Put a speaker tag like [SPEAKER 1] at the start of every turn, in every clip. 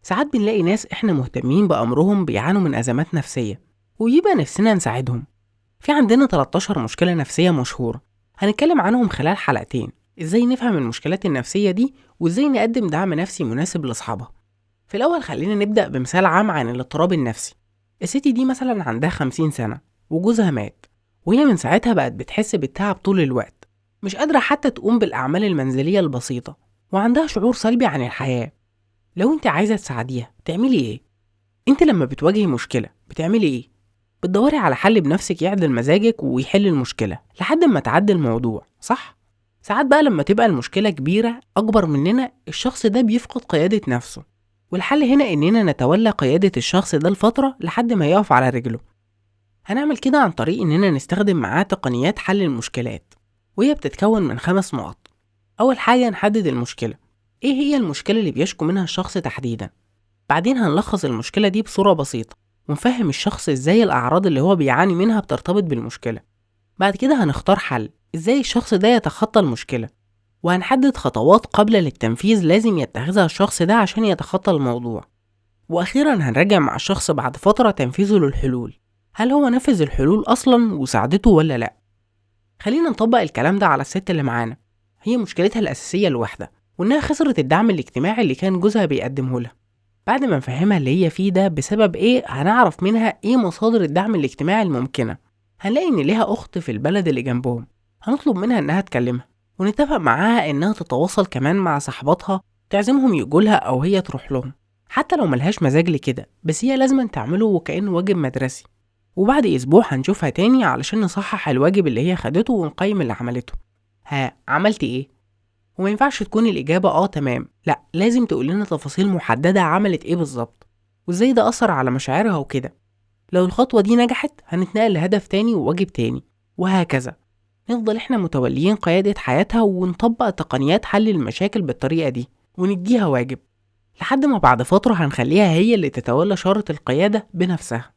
[SPEAKER 1] ساعات بنلاقي ناس إحنا مهتمين بأمرهم بيعانوا من أزمات نفسية ويبقى نفسنا نساعدهم في عندنا 13 مشكلة نفسية مشهورة هنتكلم عنهم خلال حلقتين إزاي نفهم المشكلات النفسية دي وإزاي نقدم دعم نفسي مناسب لأصحابها في الأول خلينا نبدأ بمثال عام عن الاضطراب النفسي الست دي مثلا عندها 50 سنة وجوزها مات وهي من ساعتها بقت بتحس بالتعب طول الوقت مش قادرة حتى تقوم بالأعمال المنزلية البسيطة وعندها شعور سلبي عن الحياة لو انت عايزة تساعديها تعملي ايه؟ انت لما بتواجهي مشكلة بتعملي ايه؟ بتدوري على حل بنفسك يعدل مزاجك ويحل المشكلة لحد ما تعدي الموضوع صح؟ ساعات بقى لما تبقى المشكلة كبيرة أكبر مننا الشخص ده بيفقد قيادة نفسه والحل هنا إننا نتولى قيادة الشخص ده لفترة لحد ما يقف على رجله هنعمل كده عن طريق إننا نستخدم معاه تقنيات حل المشكلات وهي بتتكون من خمس نقط أول حاجة نحدد المشكلة إيه هي المشكلة اللي بيشكو منها الشخص تحديدا بعدين هنلخص المشكلة دي بصورة بسيطة ونفهم الشخص إزاي الأعراض اللي هو بيعاني منها بترتبط بالمشكلة بعد كده هنختار حل إزاي الشخص ده يتخطى المشكلة وهنحدد خطوات قابلة للتنفيذ لازم يتخذها الشخص ده عشان يتخطى الموضوع وأخيرا هنراجع مع الشخص بعد فترة تنفيذه للحلول هل هو نفذ الحلول أصلا وساعدته ولا لأ خلينا نطبق الكلام ده على الست اللي معانا هي مشكلتها الأساسية الوحدة وإنها خسرت الدعم الاجتماعي اللي كان جوزها بيقدمه لها بعد ما نفهمها اللي هي فيه ده بسبب إيه هنعرف منها إيه مصادر الدعم الاجتماعي الممكنة هنلاقي إن ليها أخت في البلد اللي جنبهم هنطلب منها إنها تكلمها ونتفق معاها إنها تتواصل كمان مع صاحباتها تعزمهم يجولها أو هي تروح لهم حتى لو ملهاش مزاج لكده بس هي لازم تعمله وكأنه واجب مدرسي وبعد أسبوع هنشوفها تاني علشان نصحح الواجب اللي هي خدته ونقيم اللي عملته ها عملت ايه؟ وما ينفعش تكون الإجابة اه تمام لا لازم تقول لنا تفاصيل محددة عملت ايه بالظبط وازاي ده أثر على مشاعرها وكده لو الخطوة دي نجحت هنتنقل لهدف تاني وواجب تاني وهكذا نفضل احنا متوليين قيادة حياتها ونطبق تقنيات حل المشاكل بالطريقة دي ونديها واجب لحد ما بعد فترة هنخليها هي اللي تتولى شارة القيادة بنفسها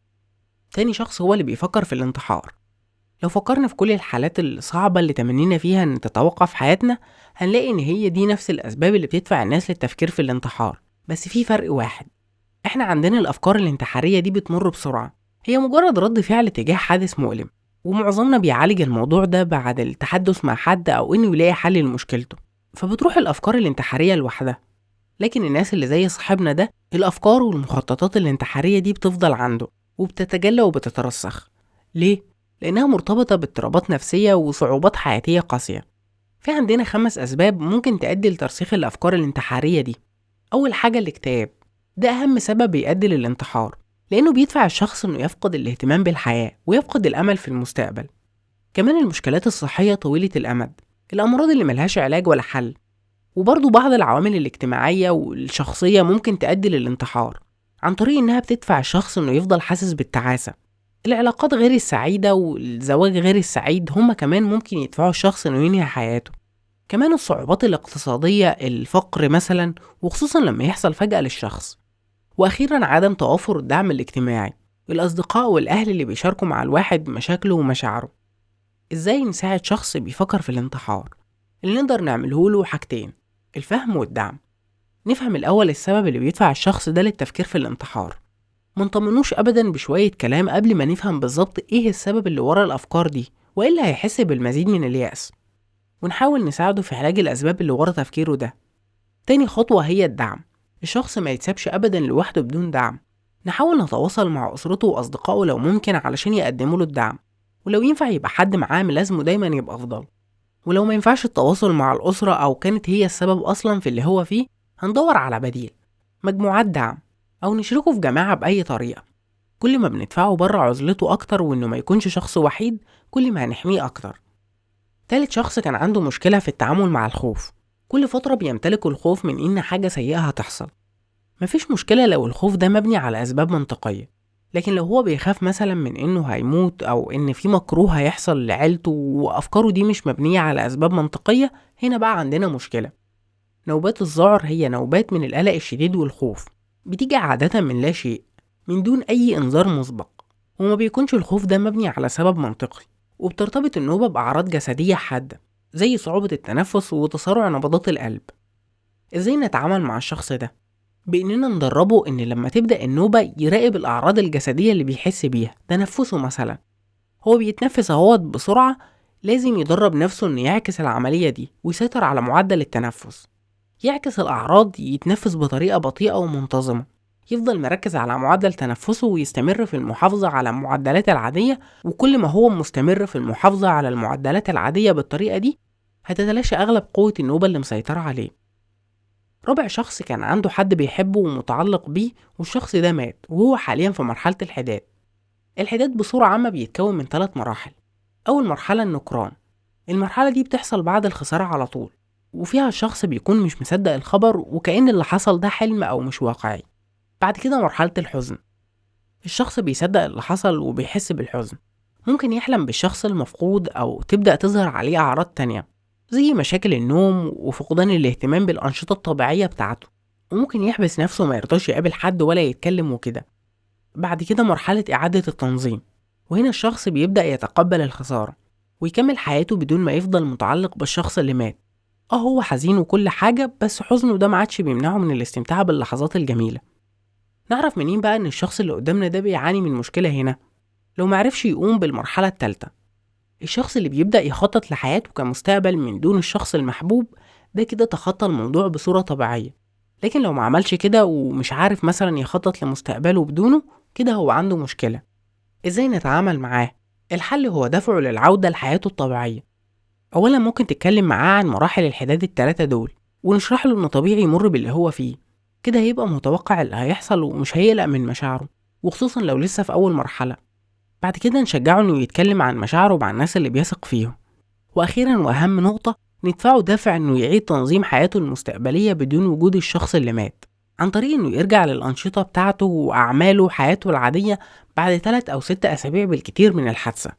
[SPEAKER 1] تاني شخص هو اللي بيفكر في الانتحار لو فكرنا في كل الحالات الصعبة اللي تمنينا فيها ان تتوقف حياتنا هنلاقي ان هي دي نفس الاسباب اللي بتدفع الناس للتفكير في الانتحار بس في فرق واحد احنا عندنا الافكار الانتحارية دي بتمر بسرعة هي مجرد رد فعل تجاه حادث مؤلم ومعظمنا بيعالج الموضوع ده بعد التحدث مع حد او انه يلاقي حل لمشكلته فبتروح الافكار الانتحارية لوحدها لكن الناس اللي زي صاحبنا ده الافكار والمخططات الانتحارية دي بتفضل عنده وبتتجلى وبتترسخ ليه؟ لأنها مرتبطة باضطرابات نفسية وصعوبات حياتية قاسية في عندنا خمس أسباب ممكن تؤدي لترسيخ الأفكار الانتحارية دي أول حاجة الاكتئاب ده أهم سبب بيؤدي للانتحار لأنه بيدفع الشخص إنه يفقد الاهتمام بالحياة ويفقد الأمل في المستقبل كمان المشكلات الصحية طويلة الأمد الأمراض اللي ملهاش علاج ولا حل وبرضه بعض العوامل الاجتماعية والشخصية ممكن تؤدي للانتحار عن طريق إنها بتدفع الشخص إنه يفضل حاسس بالتعاسة العلاقات غير السعيدة والزواج غير السعيد هما كمان ممكن يدفعوا الشخص إنه ينهي حياته كمان الصعوبات الاقتصادية الفقر مثلا وخصوصا لما يحصل فجأة للشخص وأخيرا عدم توافر الدعم الاجتماعي الأصدقاء والأهل اللي بيشاركوا مع الواحد مشاكله ومشاعره إزاي نساعد شخص بيفكر في الانتحار اللي نقدر نعمله له حاجتين الفهم والدعم نفهم الأول السبب اللي بيدفع الشخص ده للتفكير في الانتحار منطمنوش أبدا بشوية كلام قبل ما نفهم بالظبط إيه السبب اللي ورا الأفكار دي وإلا هيحس بالمزيد من اليأس ونحاول نساعده في علاج الأسباب اللي ورا تفكيره ده تاني خطوة هي الدعم الشخص ما يتسابش أبدا لوحده بدون دعم نحاول نتواصل مع أسرته وأصدقائه لو ممكن علشان يقدموا له الدعم ولو ينفع يبقى حد معاه ملازمه دايما يبقى أفضل ولو ما ينفعش التواصل مع الأسرة أو كانت هي السبب أصلا في اللي هو فيه هندور على بديل مجموعات دعم أو نشركه في جماعة بأي طريقة كل ما بندفعه بره عزلته أكتر وإنه ما يكونش شخص وحيد كل ما هنحميه أكتر تالت شخص كان عنده مشكلة في التعامل مع الخوف كل فترة بيمتلكوا الخوف من إن حاجة سيئة هتحصل مفيش مشكلة لو الخوف ده مبني على أسباب منطقية لكن لو هو بيخاف مثلا من إنه هيموت أو إن في مكروه هيحصل لعيلته وأفكاره دي مش مبنية على أسباب منطقية هنا بقى عندنا مشكلة نوبات الذعر هي نوبات من القلق الشديد والخوف بتيجي عادة من لا شيء من دون أي إنذار مسبق وما بيكونش الخوف ده مبني على سبب منطقي وبترتبط النوبة بأعراض جسدية حادة زي صعوبة التنفس وتسارع نبضات القلب إزاي نتعامل مع الشخص ده؟ بإننا ندربه إن لما تبدأ النوبة يراقب الأعراض الجسدية اللي بيحس بيها تنفسه مثلا هو بيتنفس اهوت بسرعة لازم يدرب نفسه إنه يعكس العملية دي ويسيطر على معدل التنفس يعكس الأعراض يتنفس بطريقة بطيئة ومنتظمة يفضل مركز على معدل تنفسه ويستمر في المحافظة على المعدلات العادية وكل ما هو مستمر في المحافظة على المعدلات العادية بالطريقة دي هتتلاشى أغلب قوة النوبة اللي مسيطرة عليه رابع شخص كان عنده حد بيحبه ومتعلق بيه والشخص ده مات وهو حاليا في مرحلة الحداد الحداد بصورة عامة بيتكون من ثلاث مراحل أول مرحلة النكران المرحلة دي بتحصل بعد الخسارة على طول وفيها الشخص بيكون مش مصدق الخبر وكأن اللي حصل ده حلم أو مش واقعي بعد كده مرحلة الحزن الشخص بيصدق اللي حصل وبيحس بالحزن ممكن يحلم بالشخص المفقود أو تبدأ تظهر عليه أعراض تانية زي مشاكل النوم وفقدان الاهتمام بالأنشطة الطبيعية بتاعته وممكن يحبس نفسه ما يرضاش يقابل حد ولا يتكلم وكده بعد كده مرحلة إعادة التنظيم وهنا الشخص بيبدأ يتقبل الخسارة ويكمل حياته بدون ما يفضل متعلق بالشخص اللي مات اه هو حزين وكل حاجة بس حزنه ده معادش بيمنعه من الاستمتاع باللحظات الجميلة نعرف منين بقى ان الشخص اللي قدامنا ده بيعاني من مشكلة هنا لو معرفش يقوم بالمرحلة التالتة الشخص اللي بيبدأ يخطط لحياته كمستقبل من دون الشخص المحبوب ده كده تخطى الموضوع بصورة طبيعية لكن لو ما عملش كده ومش عارف مثلا يخطط لمستقبله بدونه كده هو عنده مشكلة ازاي نتعامل معاه الحل هو دفعه للعودة لحياته الطبيعية أولا ممكن تتكلم معاه عن مراحل الحداد التلاتة دول ونشرح له إنه طبيعي يمر باللي هو فيه كده هيبقى متوقع اللي هيحصل ومش هيقلق من مشاعره وخصوصا لو لسه في أول مرحلة بعد كده نشجعه إنه يتكلم عن مشاعره مع الناس اللي بيثق فيهم وأخيرا وأهم نقطة ندفعه دافع إنه يعيد تنظيم حياته المستقبلية بدون وجود الشخص اللي مات عن طريق إنه يرجع للأنشطة بتاعته وأعماله وحياته العادية بعد تلات أو ست أسابيع بالكتير من الحادثة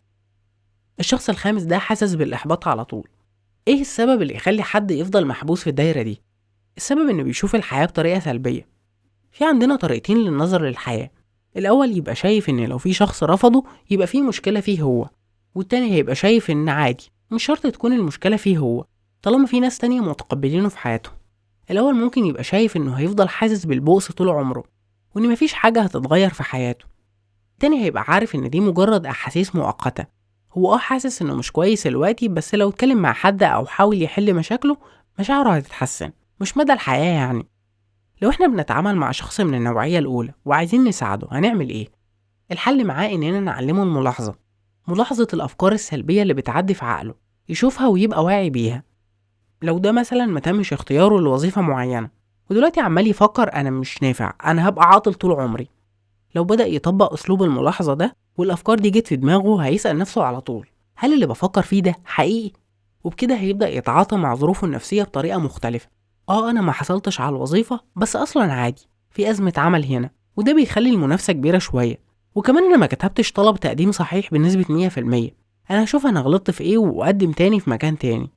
[SPEAKER 1] الشخص الخامس ده حاسس بالإحباط على طول إيه السبب اللي يخلي حد يفضل محبوس في الدايرة دي؟ السبب إنه بيشوف الحياة بطريقة سلبية في عندنا طريقتين للنظر للحياة الأول يبقى شايف إن لو في شخص رفضه يبقى في مشكلة فيه هو والتاني هيبقى شايف إن عادي مش شرط تكون المشكلة فيه هو طالما في ناس تانية متقبلينه في حياته الأول ممكن يبقى شايف إنه هيفضل حاسس بالبؤس طول عمره وإن مفيش حاجة هتتغير في حياته التاني هيبقى عارف إن دي مجرد أحاسيس مؤقتة هو اه حاسس إنه مش كويس دلوقتي بس لو اتكلم مع حد أو حاول يحل مشاكله مشاعره هتتحسن مش مدى الحياة يعني لو احنا بنتعامل مع شخص من النوعية الأولى وعايزين نساعده هنعمل ايه؟ الحل معاه إننا نعلمه الملاحظة ملاحظة الأفكار السلبية اللي بتعدي في عقله يشوفها ويبقى واعي بيها لو ده مثلا ما تمش اختياره لوظيفة معينة ودلوقتي عمال يفكر أنا مش نافع أنا هبقى عاطل طول عمري لو بدأ يطبق أسلوب الملاحظة ده والأفكار دي جت في دماغه هيسأل نفسه على طول هل اللي بفكر فيه ده حقيقي؟ وبكده هيبدأ يتعاطى مع ظروفه النفسية بطريقة مختلفة اه أنا ما حصلتش على الوظيفة بس أصلا عادي في أزمة عمل هنا وده بيخلي المنافسة كبيرة شوية وكمان أنا ما كتبتش طلب تقديم صحيح بنسبة 100% أنا هشوف أنا غلطت في إيه وأقدم تاني في مكان تاني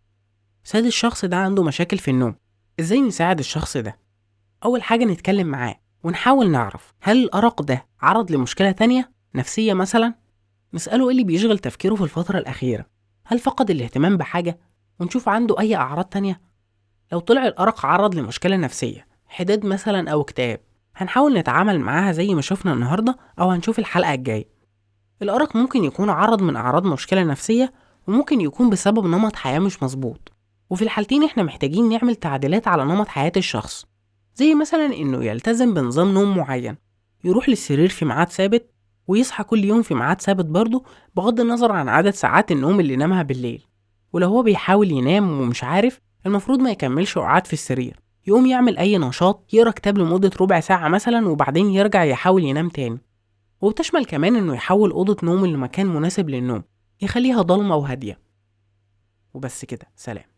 [SPEAKER 1] ساد الشخص ده عنده مشاكل في النوم ازاي نساعد الشخص ده اول حاجة نتكلم معاه ونحاول نعرف هل الارق ده عرض لمشكلة تانية نفسية مثلا نسأله ايه اللي بيشغل تفكيره في الفترة الأخيرة هل فقد الاهتمام بحاجة ونشوف عنده أي أعراض تانية لو طلع الأرق عرض لمشكلة نفسية حداد مثلا أو اكتئاب هنحاول نتعامل معاها زي ما شفنا النهاردة أو هنشوف الحلقة الجاية الأرق ممكن يكون عرض من أعراض مشكلة نفسية وممكن يكون بسبب نمط حياة مش مظبوط وفي الحالتين احنا محتاجين نعمل تعديلات على نمط حياة الشخص زي مثلا انه يلتزم بنظام نوم معين يروح للسرير في ميعاد ثابت ويصحى كل يوم في ميعاد ثابت برضه بغض النظر عن عدد ساعات النوم اللي نامها بالليل ولو هو بيحاول ينام ومش عارف المفروض ما يكملش قعاد في السرير يقوم يعمل أي نشاط يقرا كتاب لمدة ربع ساعة مثلا وبعدين يرجع يحاول ينام تاني وبتشمل كمان إنه يحول أوضة نومه لمكان مناسب للنوم يخليها ضلمة وهادية وبس كده سلام